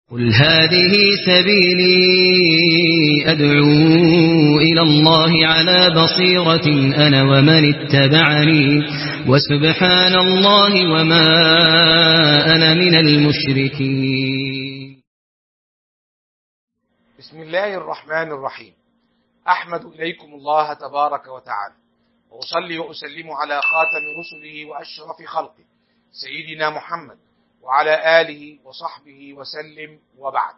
قل هذه سبيلي أدعو إلى الله على بصيرة أنا ومن اتبعني وسبحان الله وما أنا من المشركين بسم الله الرحمن الرحيم أحمد إليكم الله تبارك وتعالى وأصلي وأسلم على خاتم رسله وأشرف خلقه سيدنا محمد وعلى آله وصحبه وسلم وبعد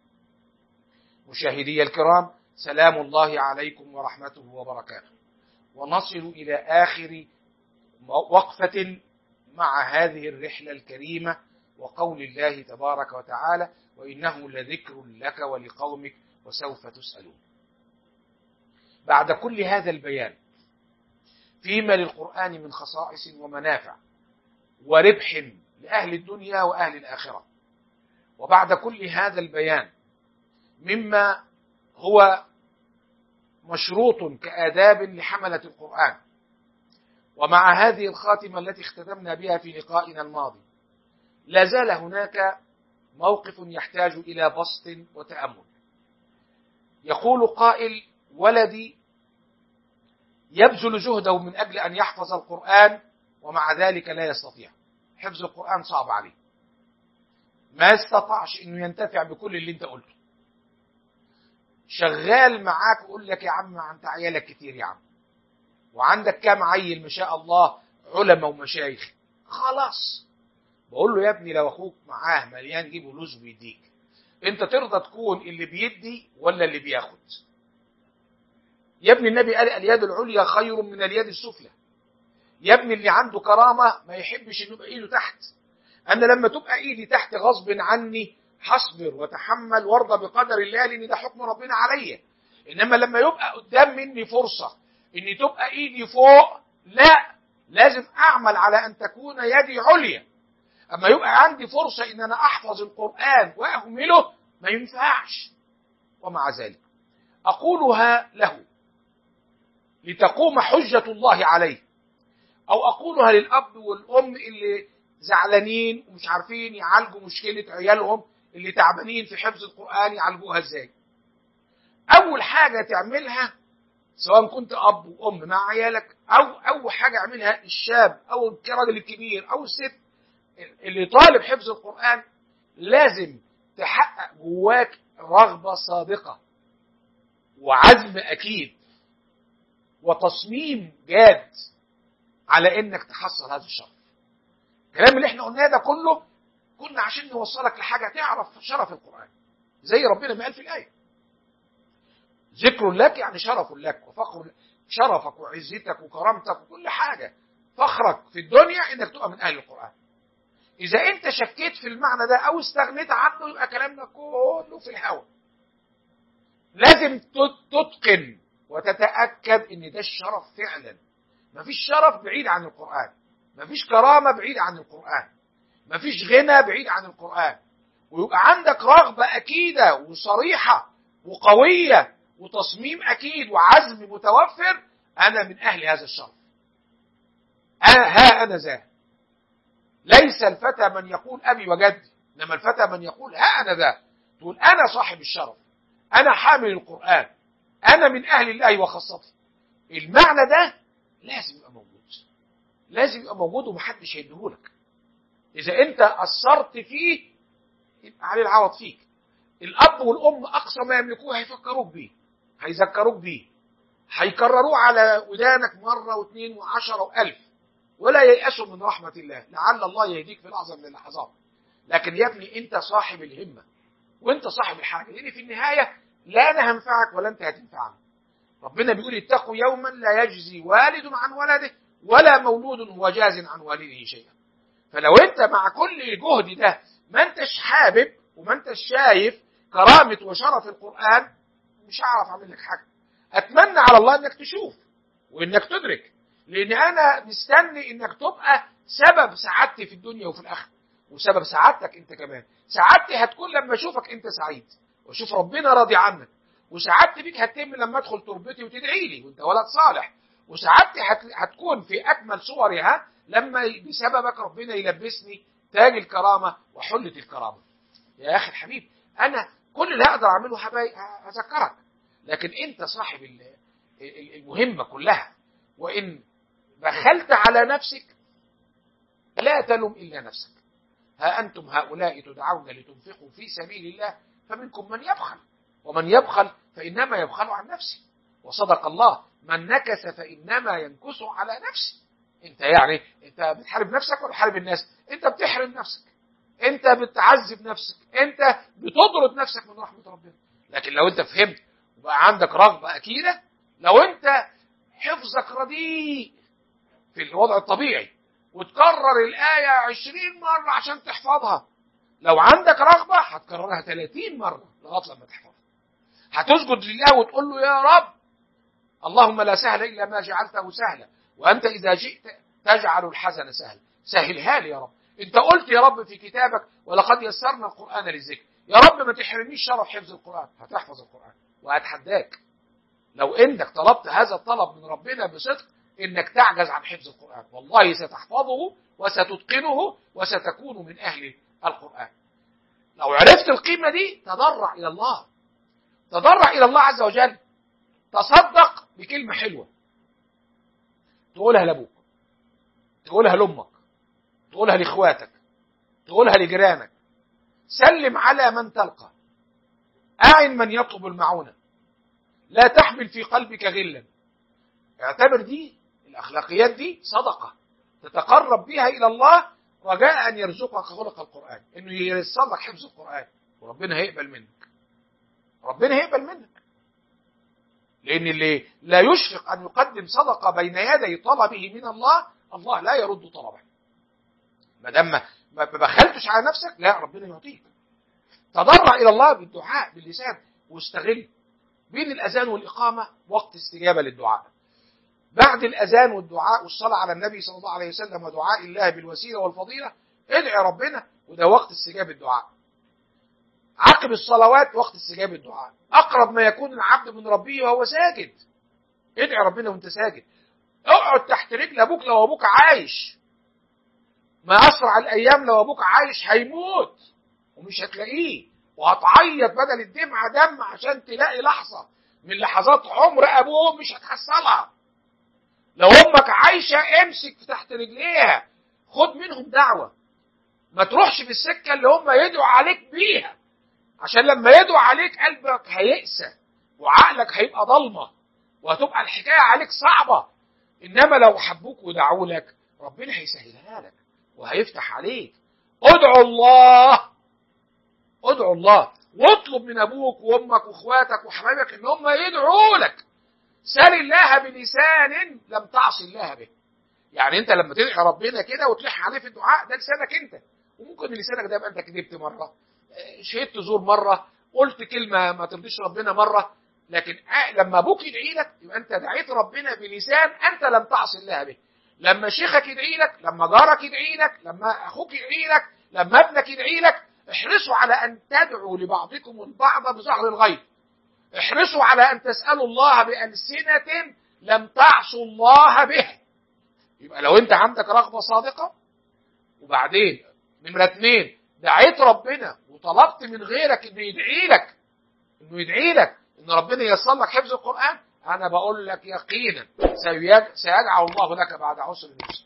مشاهدي الكرام سلام الله عليكم ورحمته وبركاته ونصل إلى آخر وقفة مع هذه الرحلة الكريمة وقول الله تبارك وتعالى وإنه لذكر لك ولقومك وسوف تسألون بعد كل هذا البيان فيما للقرآن من خصائص ومنافع وربح لأهل الدنيا وأهل الآخرة وبعد كل هذا البيان مما هو مشروط كآداب لحملة القرآن ومع هذه الخاتمة التي اختتمنا بها في لقائنا الماضي لا زال هناك موقف يحتاج إلى بسط وتأمل يقول قائل ولدي يبذل جهده من أجل أن يحفظ القرآن ومع ذلك لا يستطيع حفظ القرآن صعب عليه ما استطاعش انه ينتفع بكل اللي انت قلته شغال معاك ويقول لك يا عم انت عيالك كتير يا عم وعندك كام عيل ما شاء الله علماء ومشايخ خلاص بقول له يا ابني لو اخوك معاه مليان جيب فلوس بيديك انت ترضى تكون اللي بيدي ولا اللي بياخد يا ابني النبي قال اليد العليا خير من اليد السفلى يا ابني اللي عنده كرامة ما يحبش انه يبقى ايده تحت انا لما تبقى ايدي تحت غصب عني هصبر واتحمل وارضى بقدر الله لان ده حكم ربنا عليا انما لما يبقى قدام مني فرصة ان تبقى ايدي فوق لا لازم اعمل على ان تكون يدي عليا اما يبقى عندي فرصة ان انا احفظ القرآن واهمله ما ينفعش ومع ذلك اقولها له لتقوم حجة الله عليه او اقولها للاب والام اللي زعلانين ومش عارفين يعالجوا مشكله عيالهم اللي تعبانين في حفظ القران يعالجوها ازاي اول حاجه تعملها سواء كنت اب وام مع عيالك او اول حاجه اعملها الشاب او الراجل الكبير او الست اللي طالب حفظ القران لازم تحقق جواك رغبه صادقه وعزم اكيد وتصميم جاد على انك تحصل هذا الشرف الكلام اللي احنا قلناه ده كله كنا عشان نوصلك لحاجه تعرف شرف القران زي ربنا ما قال في الايه ذكر لك يعني شرف لك وفخر شرفك وعزتك وكرامتك وكل حاجه فخرك في الدنيا انك تبقى من اهل القران اذا انت شكيت في المعنى ده او استغنيت عنه يبقى كلامنا كله في الهوا لازم تتقن وتتاكد ان ده الشرف فعلا مفيش شرف بعيد عن القرآن مفيش كرامة بعيد عن القرآن مفيش غنى بعيد عن القرآن ويبقى عندك رغبة أكيدة وصريحة وقوية وتصميم أكيد وعزم متوفر أنا من أهل هذا الشرف أنا ها أنا ذا ليس الفتى من يقول أبي وجدي إنما الفتى من يقول ها أنا ذا تقول أنا صاحب الشرف أنا حامل القرآن أنا من أهل الله وخاصته المعنى ده لازم يبقى موجود لازم يبقى موجود ومحدش هيديهولك اذا انت اثرت فيه يبقى عليه العوض فيك الاب والام اقصى ما يملكوه هيفكروك بيه هيذكروك بيه هيكرروه على ودانك مره واثنين وعشرة والف ولا ييأسوا من رحمة الله لعل الله يهديك في لحظة من اللحظات لكن يا ابني انت صاحب الهمة وانت صاحب الحاجة لان في النهاية لا انا هنفعك ولا انت هتنفعني ربنا بيقول اتقوا يوما لا يجزي والد عن ولده ولا مولود هو جاز عن والده شيئا فلو انت مع كل الجهد ده ما انتش حابب وما انتش شايف كرامة وشرف القرآن مش هعرف اعمل لك حاجة اتمنى على الله انك تشوف وانك تدرك لان انا مستني انك تبقى سبب سعادتي في الدنيا وفي الاخره وسبب سعادتك انت كمان سعادتي هتكون لما اشوفك انت سعيد واشوف ربنا راضي عنك وسعادتي بيك هتتم لما ادخل تربتي وتدعي لي وانت ولد صالح وسعادتي هتكون في اكمل صورها لما بسببك ربنا يلبسني تاج الكرامه وحله الكرامه يا اخي الحبيب انا كل اللي هقدر اعمله هبقى- هذكرك لكن انت صاحب ال- ال- المهمه كلها وان بخلت على نفسك لا تلم الا نفسك ها انتم هؤلاء تدعون لتنفقوا في سبيل الله فمنكم من يبخل ومن يبخل فانما يبخل عن نفسه وصدق الله من نكث فانما ينكث على نفسه انت يعني انت بتحارب نفسك ولا بتحارب الناس انت بتحرم نفسك انت بتعذب نفسك انت بتطرد نفسك من رحمه ربنا لكن لو انت فهمت وبقى عندك رغبه اكيده لو انت حفظك رديء في الوضع الطبيعي وتكرر الآية عشرين مرة عشان تحفظها لو عندك رغبة هتكررها 30 مرة لغاية لما تحفظها هتسجد لله وتقول له يا رب اللهم لا سهل إلا ما جعلته سهلا وأنت إذا جئت تجعل الحزن سهلا سهلها لي يا رب أنت قلت يا رب في كتابك ولقد يسرنا القرآن للذكر يا رب ما تحرمنيش شرف حفظ القرآن هتحفظ القرآن وهتحداك لو انك طلبت هذا الطلب من ربنا بصدق انك تعجز عن حفظ القرآن والله ستحفظه وستتقنه وستكون من اهل القرآن لو عرفت القيمة دي تضرع الى الله تضرع الى الله عز وجل تصدق بكلمة حلوة تقولها لابوك تقولها لامك تقولها لاخواتك تقولها لجيرانك سلم على من تلقى أعن من يطلب المعونة لا تحمل في قلبك غلا اعتبر دي الأخلاقيات دي صدقة تتقرب بها إلى الله رجاء أن يرزقك خلق القرآن إنه ييسر لك حفظ القرآن وربنا هيقبل منك ربنا هيقبل منك لأن اللي لا يشفق أن يقدم صدقة بين يدي طلبه من الله الله لا يرد طلبه ما دام ما ما بخلتش على نفسك لا ربنا يعطيك تضرع إلى الله بالدعاء باللسان واستغل بين الأذان والإقامة وقت استجابة للدعاء بعد الأذان والدعاء والصلاة على النبي صلى الله عليه وسلم ودعاء الله بالوسيلة والفضيلة ادعي ربنا وده وقت استجابة الدعاء عقب الصلوات وقت استجابة الدعاء أقرب ما يكون العبد من ربه وهو ساجد ادعي ربنا وانت ساجد اقعد تحت رجل أبوك لو أبوك عايش ما أسرع الأيام لو أبوك عايش هيموت ومش هتلاقيه وهتعيط بدل الدمعة دم عشان تلاقي لحظة من لحظات عمر أبوه مش هتحصلها لو أمك عايشة امسك تحت رجليها خد منهم دعوة ما تروحش في السكة اللي هم يدعوا عليك بيها عشان لما يدعوا عليك قلبك هيقسى وعقلك هيبقى ضلمة وهتبقى الحكاية عليك صعبة إنما لو حبوك ودعوا لك ربنا هيسهلها لك وهيفتح عليك ادعوا الله ادعوا الله واطلب من ابوك وامك واخواتك وحبايبك ان هم يدعوا لك سال الله بلسان لم تعص الله به يعني انت لما تدعي ربنا كده وتلح عليه في الدعاء ده لسانك انت وممكن لسانك ده يبقى انت كذبت مره شهدت زور مره قلت كلمه ما ترضيش ربنا مره لكن لما ابوك يدعي لك يبقى انت دعيت ربنا بلسان انت لم تعص الله به لما شيخك يدعي لك لما جارك يدعي لك لما اخوك يدعي لك لما ابنك يدعي لك احرصوا على ان تدعوا لبعضكم البعض بظهر الغيب احرصوا على ان تسالوا الله بالسنه لم تعصوا الله به يبقى لو انت عندك رغبه صادقه وبعدين نمره اثنين دعيت ربنا وطلبت من غيرك انه يدعي لك انه يدعي لك ان ربنا ييسر لك حفظ القران انا بقول لك يقينا سيجعل الله لك بعد عسر يسر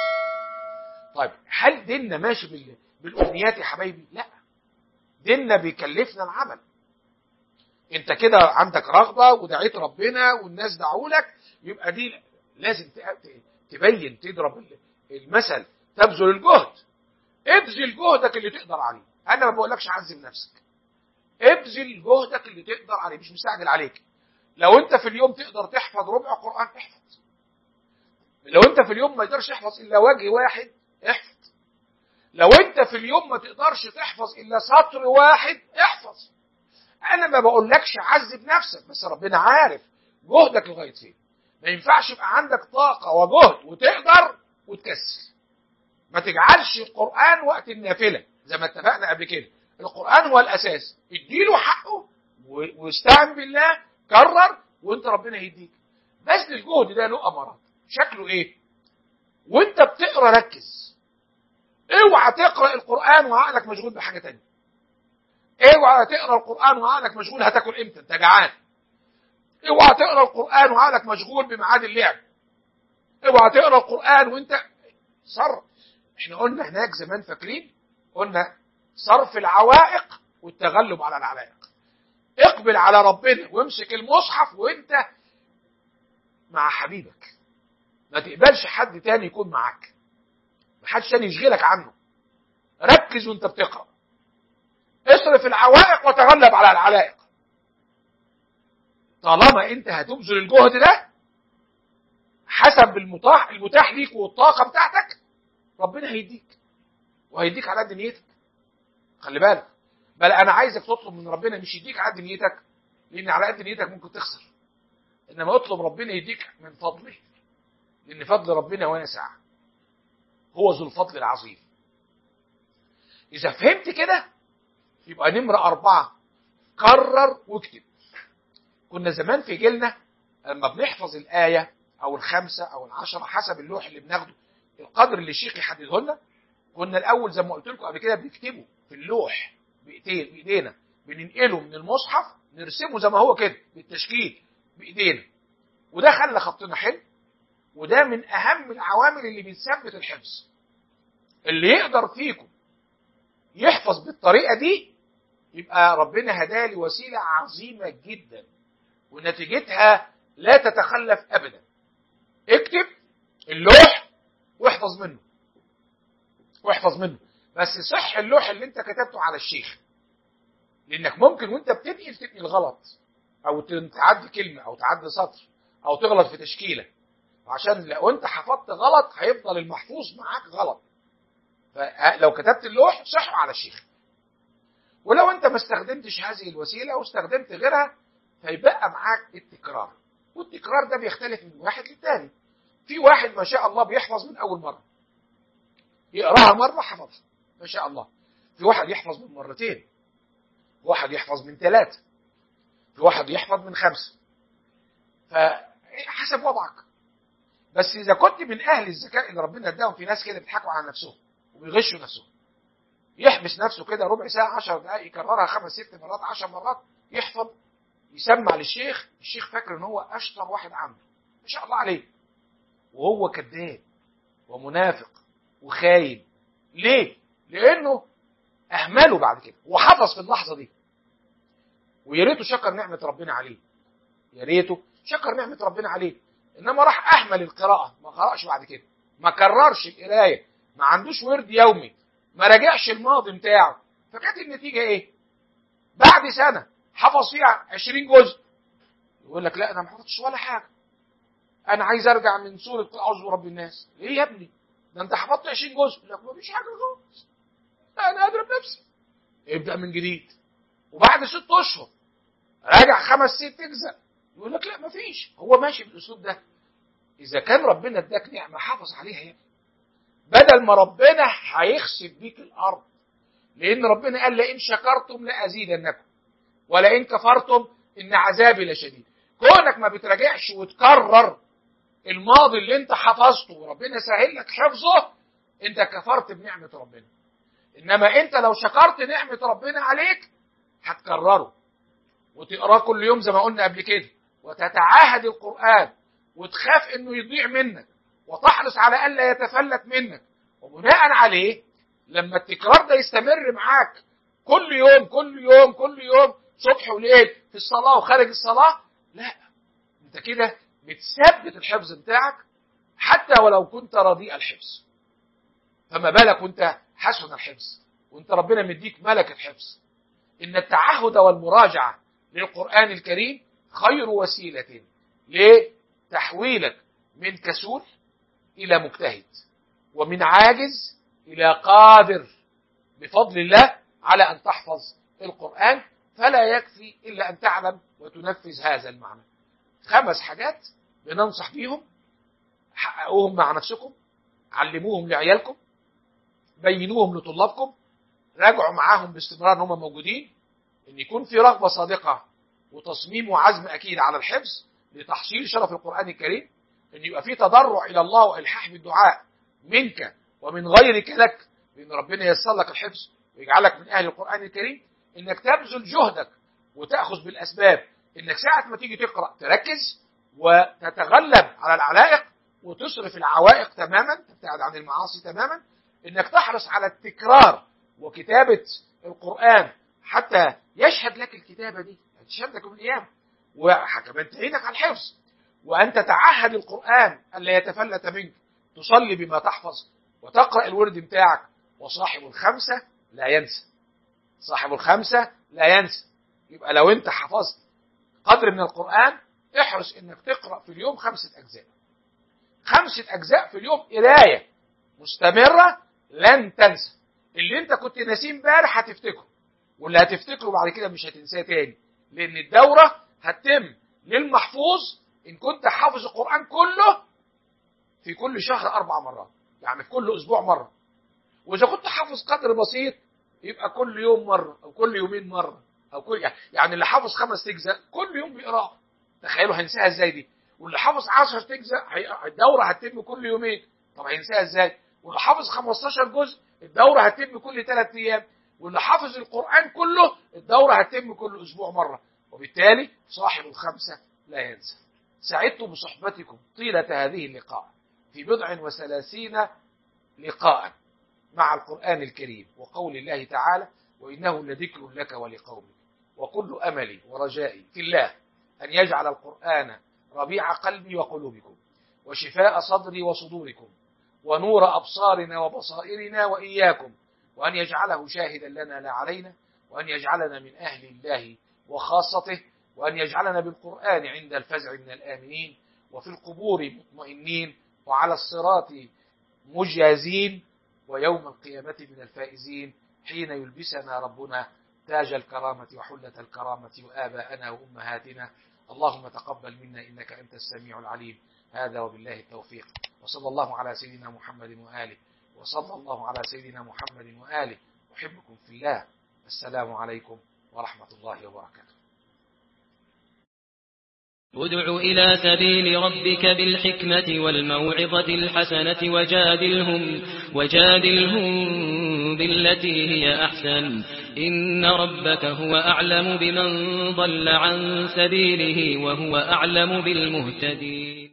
طيب هل ديننا ماشي بال... بالامنيات يا حبايبي لا ديننا بيكلفنا العمل انت كده عندك رغبه ودعيت ربنا والناس دعوا لك يبقى دي لازم تبين تضرب المثل تبذل الجهد ابذل جهدك اللي تقدر عليه انا ما بقولكش عزم نفسك ابذل جهدك اللي تقدر عليه مش مستعجل عليك لو انت في اليوم تقدر تحفظ ربع قرآن احفظ لو انت في اليوم ما تقدرش تحفظ الا وجه واحد احفظ لو انت في اليوم ما تقدرش تحفظ الا سطر واحد احفظ انا ما بقولكش عذب نفسك بس ربنا عارف جهدك لغايه فين ما ينفعش يبقى عندك طاقه وجهد وتقدر وتكسل ما تجعلش القران وقت النافله زي ما اتفقنا قبل كده القران هو الاساس اديله حقه واستعن بالله كرر وانت ربنا هيديك بذل الجهد ده له امارات شكله ايه وانت بتقرا ركز اوعى تقرا القران وعقلك مشغول بحاجه تانية اوعى تقرا القران وعقلك مشغول هتاكل امتى انت جعان اوعى تقرا القران وعقلك مشغول بميعاد اللعب اوعى تقرا القران وانت صرف احنا قلنا هناك زمان فاكرين قلنا صرف العوائق والتغلب على العلائق اقبل على ربنا وامسك المصحف وانت مع حبيبك ما تقبلش حد تاني يكون معاك ما حدش تاني يشغلك عنه ركز وانت بتقرا اصرف العوائق وتغلب على العلائق طالما انت هتبذل الجهد ده حسب المتاح المتاح ليك والطاقه بتاعتك ربنا هيديك وهيديك على قد نيتك خلي بالك بل انا عايزك تطلب من ربنا مش يديك على قد نيتك لان على قد نيتك ممكن تخسر انما اطلب ربنا يديك من فضله لان فضل ربنا واسع هو ذو الفضل العظيم اذا فهمت كده يبقى نمرة أربعة كرر واكتب كنا زمان في جيلنا لما بنحفظ الآية أو الخمسة أو العشرة حسب اللوح اللي بناخده القدر اللي الشيخ يحدده لنا كنا الأول زي ما قلت لكم قبل كده بنكتبه في اللوح بإيدين بإيدينا بننقله من المصحف نرسمه زي ما هو كده بالتشكيل بإيدينا وده خلى خطنا حلو وده من أهم العوامل اللي بتثبت الحفظ اللي يقدر فيكم يحفظ بالطريقة دي يبقى ربنا هداه لوسيلة عظيمة جدا ونتيجتها لا تتخلف أبدا اكتب اللوح واحفظ منه واحفظ منه بس صح اللوح اللي انت كتبته على الشيخ لانك ممكن وانت بتنقل تنقل غلط او تعدي كلمة او تعدي سطر او تغلط في تشكيلة عشان لو انت حفظت غلط هيفضل المحفوظ معاك غلط فلو كتبت اللوح صحه على الشيخ ولو انت ما استخدمتش هذه الوسيله واستخدمت غيرها فيبقى معاك التكرار والتكرار ده بيختلف من واحد للتاني في واحد ما شاء الله بيحفظ من اول مره يقراها مره حفظها ما شاء الله في واحد يحفظ من مرتين في واحد يحفظ من ثلاثه في واحد يحفظ من خمسه فحسب وضعك بس اذا كنت من اهل الذكاء اللي ربنا اداهم في ناس كده بيضحكوا على نفسهم وبيغشوا نفسهم يحبس نفسه كده ربع ساعة عشر دقائق يكررها خمس ست مرات عشر مرات يحفظ يسمع للشيخ الشيخ فاكر ان هو اشطر واحد عنده ما شاء الله عليه وهو كذاب ومنافق وخاين ليه؟ لانه اهمله بعد كده وحفظ في اللحظه دي ويا ريته شكر نعمه ربنا عليه يا ريته شكر نعمه ربنا عليه انما راح اهمل القراءه ما قراش بعد كده ما كررش القرايه ما عندوش ورد يومي ما راجعش الماضي بتاعه فكانت النتيجه ايه بعد سنه حفظ فيها 20 جزء يقول لك لا انا ما حفظتش ولا حاجه انا عايز ارجع من سوره اعوذ برب الناس ليه يا ابني ده انت حفظت 20 جزء يقول لك ما فيش حاجه خالص انا اضرب نفسي ابدا من جديد وبعد ست اشهر راجع خمس ست اجزاء يقول لك لا ما فيش هو ماشي بالاسلوب ده اذا كان ربنا اداك نعمه حافظ عليها يا ابني بدل ما ربنا هيخسف بيك الارض لان ربنا قال لئن شكرتم لازيدنكم ولئن كفرتم ان عذابي لشديد كونك ما بتراجعش وتكرر الماضي اللي انت حفظته وربنا سهل لك حفظه انت كفرت بنعمه ربنا انما انت لو شكرت نعمه ربنا عليك هتكرره وتقراه كل يوم زي ما قلنا قبل كده وتتعاهد القران وتخاف انه يضيع منك وتحرص على الا يتفلت منك وبناء عليه لما التكرار ده يستمر معاك كل يوم كل يوم كل يوم صبح وليل في الصلاه وخارج الصلاه لا انت كده بتثبت الحفظ بتاعك حتى ولو كنت رديء الحفظ فما بالك وانت حسن الحفظ وانت ربنا مديك ملك الحفظ ان التعهد والمراجعه للقران الكريم خير وسيله لتحويلك من كسول الى مجتهد ومن عاجز الى قادر بفضل الله على ان تحفظ القران فلا يكفي الا ان تعلم وتنفذ هذا المعنى خمس حاجات بننصح بيهم حققوهم مع نفسكم علموهم لعيالكم بينوهم لطلابكم راجعوا معاهم باستمرار ان هم موجودين ان يكون في رغبه صادقه وتصميم وعزم اكيد على الحفظ لتحصيل شرف القران الكريم ان يبقى في تضرع الى الله والحاح بالدعاء منك ومن غيرك لك بان ربنا ييسر لك الحفظ ويجعلك من اهل القران الكريم انك تبذل جهدك وتاخذ بالاسباب انك ساعه ما تيجي تقرا تركز وتتغلب على العلائق وتصرف العوائق تماما تبتعد عن المعاصي تماما انك تحرص على التكرار وكتابه القران حتى يشهد لك الكتابه دي تشهد لك الايام وكمان تعينك على الحفظ وان تتعهد القران الا يتفلت منك تصلي بما تحفظ وتقرا الورد بتاعك وصاحب الخمسه لا ينسى صاحب الخمسه لا ينسى يبقى لو انت حفظت قدر من القران احرص انك تقرا في اليوم خمسه اجزاء خمسه اجزاء في اليوم قرايه مستمره لن تنسى اللي انت كنت ناسيه امبارح هتفتكره واللي هتفتكره بعد كده مش هتنساه تاني لان الدوره هتتم للمحفوظ ان كنت حافظ القران كله في كل شهر اربع مرات يعني في كل اسبوع مره واذا كنت حافظ قدر بسيط يبقى كل يوم مره او كل يومين مره او كل يعني اللي حافظ خمس اجزاء كل يوم بيقراها تخيلوا هينساها ازاي دي واللي حافظ 10 اجزاء الدوره هتتم كل يومين طب هينساها ازاي واللي حافظ 15 جزء الدوره هتتم كل ثلاث ايام واللي حافظ القران كله الدوره هتتم كل اسبوع مره وبالتالي صاحب الخمسه لا ينسى سعدت بصحبتكم طيله هذه اللقاء في بضع وثلاثين لقاء مع القرآن الكريم وقول الله تعالى وإنه لذكر لك ولقومك وكل أملي ورجائي في الله أن يجعل القرآن ربيع قلبي وقلوبكم وشفاء صدري وصدوركم ونور أبصارنا وبصائرنا وإياكم وأن يجعله شاهدا لنا لا علينا وأن يجعلنا من أهل الله وخاصته وأن يجعلنا بالقرآن عند الفزع من الآمنين وفي القبور مطمئنين وعلى الصراط مجازين ويوم القيامة من الفائزين حين يلبسنا ربنا تاج الكرامة وحلة الكرامة وآباءنا وأمهاتنا اللهم تقبل منا إنك أنت السميع العليم هذا وبالله التوفيق وصلى الله على سيدنا محمد وآله وصلى الله على سيدنا محمد وآله أحبكم في الله السلام عليكم ورحمة الله وبركاته ادع إلى سبيل ربك بالحكمة والموعظة الحسنة وجادلهم, وجادلهم بالتي هي أحسن إن ربك هو أعلم بمن ضل عن سبيله وهو أعلم بالمهتدين